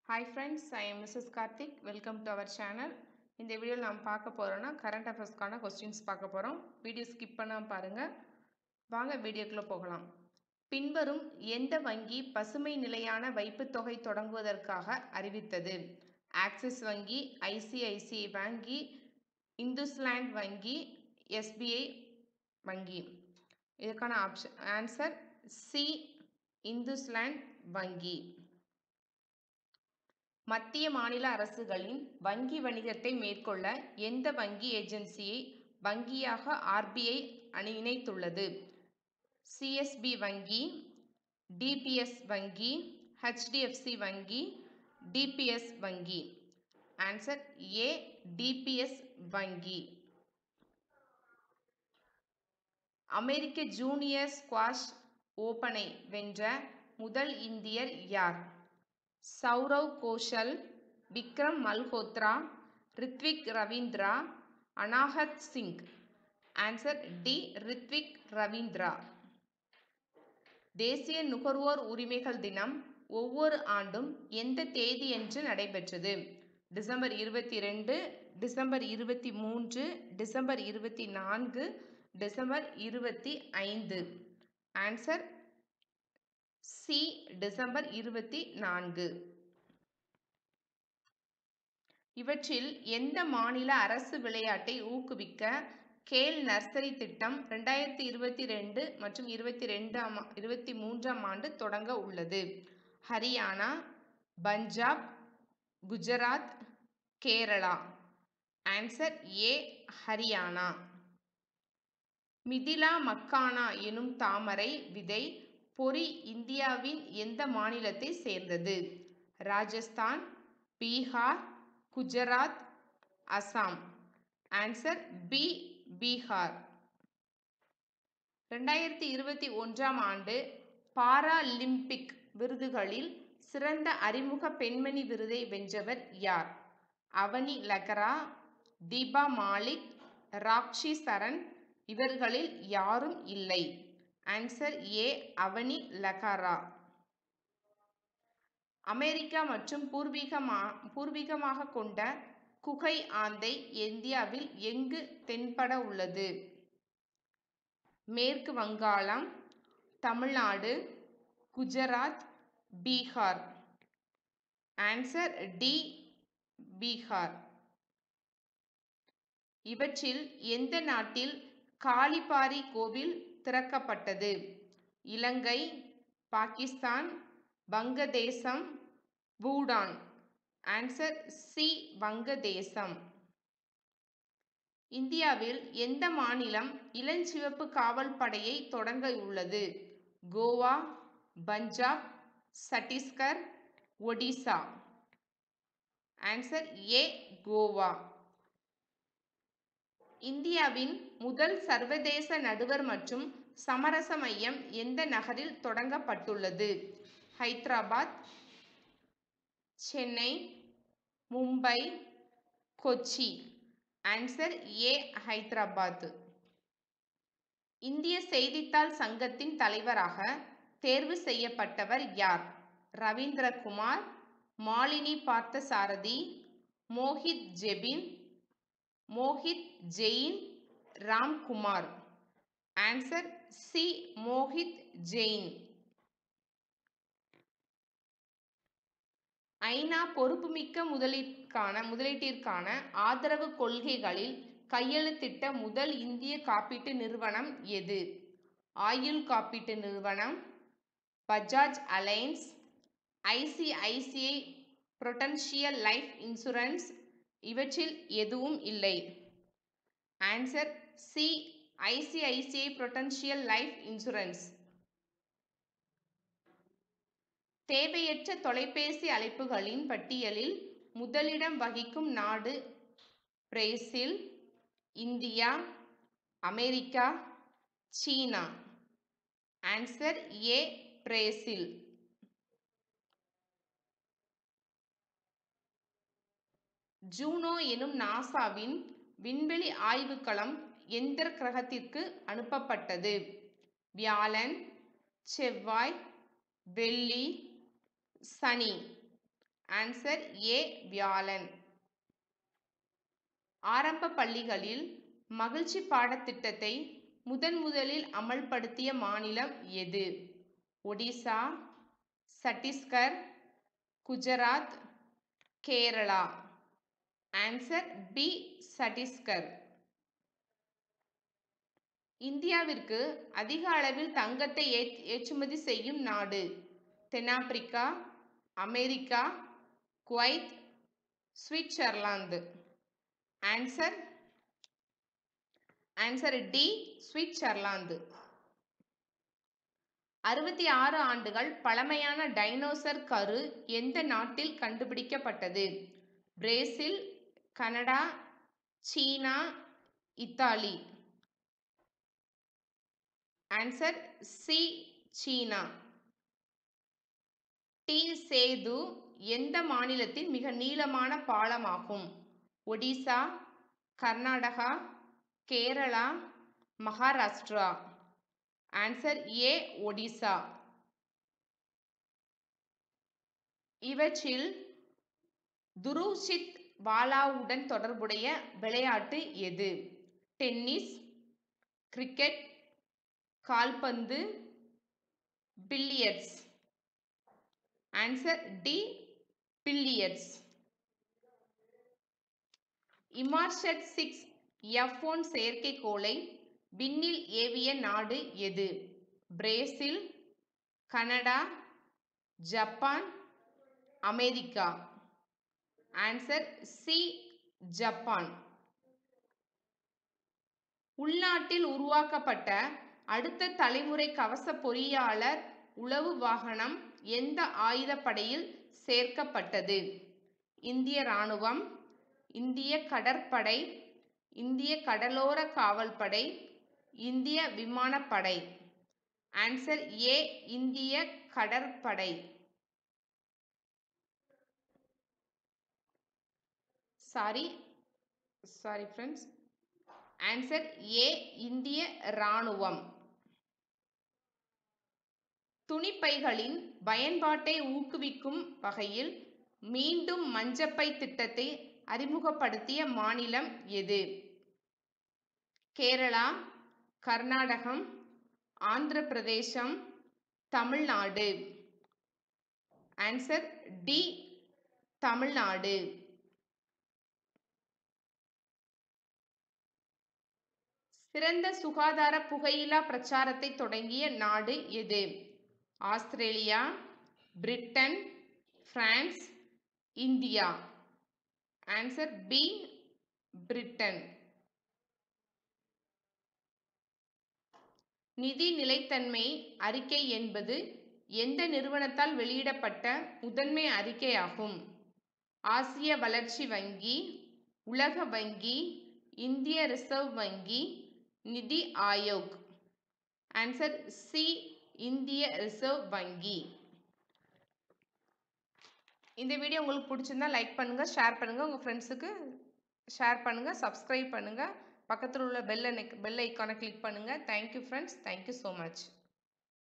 hi friends I am Mrs Karthik welcome to our channel இந்த வீடியோவில் நாம் பார்க்க போகிறோன்னா கரண்ட் அஃபேர்ஸ்க்கான கொஸ்டின்ஸ் பார்க்க போகிறோம் வீடியோ ஸ்கிப் பண்ணாமல் பாருங்கள் வாங்க வீடியோக்குள்ளே போகலாம் பின்வரும் எந்த வங்கி பசுமை நிலையான வைப்புத் தொகை தொடங்குவதற்காக அறிவித்தது ஆக்சிஸ் வங்கி ஐசிஐசிஐ வங்கி இந்துஸ்லாண்ட் வங்கி எஸ்பிஐ வங்கி இதுக்கான ஆப்ஷன் ஆன்சர் சி இந்துஸ்லாண்ட் வங்கி மத்திய மாநில அரசுகளின் வங்கி வணிகத்தை மேற்கொள்ள எந்த வங்கி ஏஜென்சியை வங்கியாக ஆர்பிஐ அணி இணைத்துள்ளது சிஎஸ்பி வங்கி டிபிஎஸ் வங்கி ஹெச்டிஎஃப்சி வங்கி டிபிஎஸ் வங்கி ஆன்சர் ஏ டிபிஎஸ் வங்கி அமெரிக்க ஜூனியர் ஸ்குவாஷ் ஓபனை வென்ற முதல் இந்தியர் யார் சௌரவ் கோஷல் விக்ரம் மல்ஹோத்ரா ரித்விக் ரவீந்திரா அனாஹத் சிங் ஆன்சர் டி ரித்விக் ரவீந்திரா தேசிய நுகர்வோர் உரிமைகள் தினம் ஒவ்வொரு ஆண்டும் எந்த தேதியன்று நடைபெற்றது டிசம்பர் இருபத்தி ரெண்டு டிசம்பர் இருபத்தி மூன்று டிசம்பர் இருபத்தி நான்கு டிசம்பர் இருபத்தி ஐந்து ஆன்சர் சி டிசம்பர் இருபத்தி நான்கு இவற்றில் எந்த மாநில அரசு விளையாட்டை ஊக்குவிக்க கேல் நர்சரி திட்டம் ரெண்டாயிரத்தி இருபத்தி ரெண்டு மற்றும் இருபத்தி ரெண்டாம் இருபத்தி மூன்றாம் ஆண்டு தொடங்க உள்ளது ஹரியானா பஞ்சாப் குஜராத் கேரளா ஆன்சர் ஏ ஹரியானா மிதிலா மக்கானா எனும் தாமரை விதை பொறி இந்தியாவின் எந்த மாநிலத்தை சேர்ந்தது ராஜஸ்தான் பீகார் குஜராத் அசாம் ஆன்சர் பி பீகார் ரெண்டாயிரத்தி இருபத்தி ஒன்றாம் ஆண்டு பாராலிம்பிக் விருதுகளில் சிறந்த அறிமுக பெண்மணி விருதை வென்றவர் யார் அவனி லகரா தீபா மாலிக் ராக்ஷி சரண் இவர்களில் யாரும் இல்லை ஆன்சர் ஏ அவனி லகாரா அமெரிக்கா மற்றும் பூர்வீகமா பூர்வீகமாக கொண்ட குகை ஆந்தை இந்தியாவில் எங்கு தென்பட உள்ளது மேற்கு வங்காளம் தமிழ்நாடு குஜராத் பீகார் ஆன்சர் டி பீகார் இவற்றில் எந்த நாட்டில் காலிபாரி கோவில் திறக்கப்பட்டது இலங்கை பாகிஸ்தான் வங்கதேசம் பூடான் ஆன்சர் சி வங்கதேசம் இந்தியாவில் எந்த மாநிலம் இளஞ்சிவப்பு காவல் படையை தொடங்க உள்ளது கோவா பஞ்சாப் சத்தீஸ்கர் ஒடிசா ஆன்சர் ஏ கோவா இந்தியாவின் முதல் சர்வதேச நடுவர் மற்றும் சமரச மையம் எந்த நகரில் தொடங்கப்பட்டுள்ளது ஹைதராபாத் சென்னை மும்பை கொச்சி ஆன்சர் ஏ ஹைதராபாத் இந்திய செய்தித்தாள் சங்கத்தின் தலைவராக தேர்வு செய்யப்பட்டவர் யார் ரவீந்திரகுமார் மாலினி பார்த்தசாரதி மோஹித் ஜெபின் மோஹித் ஜெயின் ராம்குமார் ஆன்சர் சி மோஹித் ஜெயின் ஐநா பொறுப்புமிக்க முதலீட்டுக்கான முதலீட்டிற்கான ஆதரவு கொள்கைகளில் கையெழுத்திட்ட முதல் இந்திய காப்பீட்டு நிறுவனம் எது ஆயுள் காப்பீட்டு நிறுவனம் Bajaj Allianz ICICI Prudential life insurance இவற்றில் எதுவும் இல்லை answer C ICICI Prudential life insurance தேவையற்ற தொலைபேசி அழைப்புகளின் பட்டியலில் முதலிடம் வகிக்கும் நாடு பிரேசில் இந்தியா அமெரிக்கா சீனா ஆன்சர் ஏ பிரேசில் ஜூனோ எனும் நாசாவின் விண்வெளி ஆய்வுக்களம் எந்த கிரகத்திற்கு அனுப்பப்பட்டது வியாழன் செவ்வாய் வெள்ளி சனி ஆன்சர் ஏ வியாழன் ஆரம்ப பள்ளிகளில் மகிழ்ச்சி பாடத்திட்டத்தை முதன் முதலில் அமல்படுத்திய மாநிலம் எது ஒடிசா சத்தீஸ்கர் குஜராத் கேரளா ஆன்சர் பி சத்தீஸ்கர் இந்தியாவிற்கு அதிக அளவில் தங்கத்தை ஏற்றுமதி செய்யும் நாடு தென்னாப்பிரிக்கா America Kuwait Switzerland answer answer D Switzerland அறுபத்தி ஆறு ஆண்டுகள் பழமையான டைனோசர் கரு எந்த நாட்டில் கண்டுபிடிக்கப்பட்டது பிரேசில் கனடா சீனா இத்தாலி ஆன்சர் சி சீனா டி சேது எந்த மாநிலத்தின் மிக நீளமான பாலமாகும் ஒடிசா கர்நாடகா கேரளா மகாராஷ்டிரா ஆன்சர் ஏ ஒடிசா இவற்றில் துருஷித் பாலாவுடன் தொடர்புடைய விளையாட்டு எது டென்னிஸ் கிரிக்கெட் கால்பந்து billiards answer D billiards இமார்ஷட் six F one செயற்கைக்கோளை விண்ணில் ஏவிய நாடு எது Brazil Canada Japan America answer C Japan உள்நாட்டில் உருவாக்கப்பட்ட அடுத்த தலைமுறை கவச பொறியாளர் உளவு வாகனம் எந்த ஆயுதப்படையில் சேர்க்கப்பட்டது இந்திய இராணுவம் இந்திய கடற்படை இந்திய கடலோர காவல்படை இந்திய விமானப்படை ஆன்சர் ஏ இந்திய கடற்படை sorry sorry friends answer A இந்திய இராணுவம் துணிப்பைகளின் பயன்பாட்டை ஊக்குவிக்கும் வகையில் மீண்டும் மஞ்சப்பை திட்டத்தை அறிமுகப்படுத்திய மாநிலம் எது கேரளா கர்நாடகம் ஆந்திர பிரதேசம் தமிழ்நாடு ஆன்சர் டி தமிழ்நாடு சிறந்த சுகாதார புகையிலா பிரச்சாரத்தை தொடங்கிய நாடு எது Australia Britain France India answer B Britain நிதி நிலைத்தன்மை அறிக்கை என்பது எந்த நிறுவனத்தால் வெளியிடப்பட்ட முதன்மை அறிக்கையாகும் ஆசிய வளர்ச்சி வங்கி உலக வங்கி இந்திய ரிசர்வ் வங்கி நிதி ஆயோக் ஆன்சர் சி இந்திய ரிசர்வ் வங்கி இந்த வீடியோ உங்களுக்கு பிடிச்சிருந்தா லைக் பண்ணுங்கள் ஷேர் பண்ணுங்கள் உங்கள் ஃப்ரெண்ட்ஸுக்கு ஷேர் பண்ணுங்கள் சப்ஸ்கிரைப் பண்ணுங்கள் பக்கத்தில் உள்ள பெல் பெல் ஐக்கானை கிளிக் பண்ணுங்கள் thank you friends thank you so much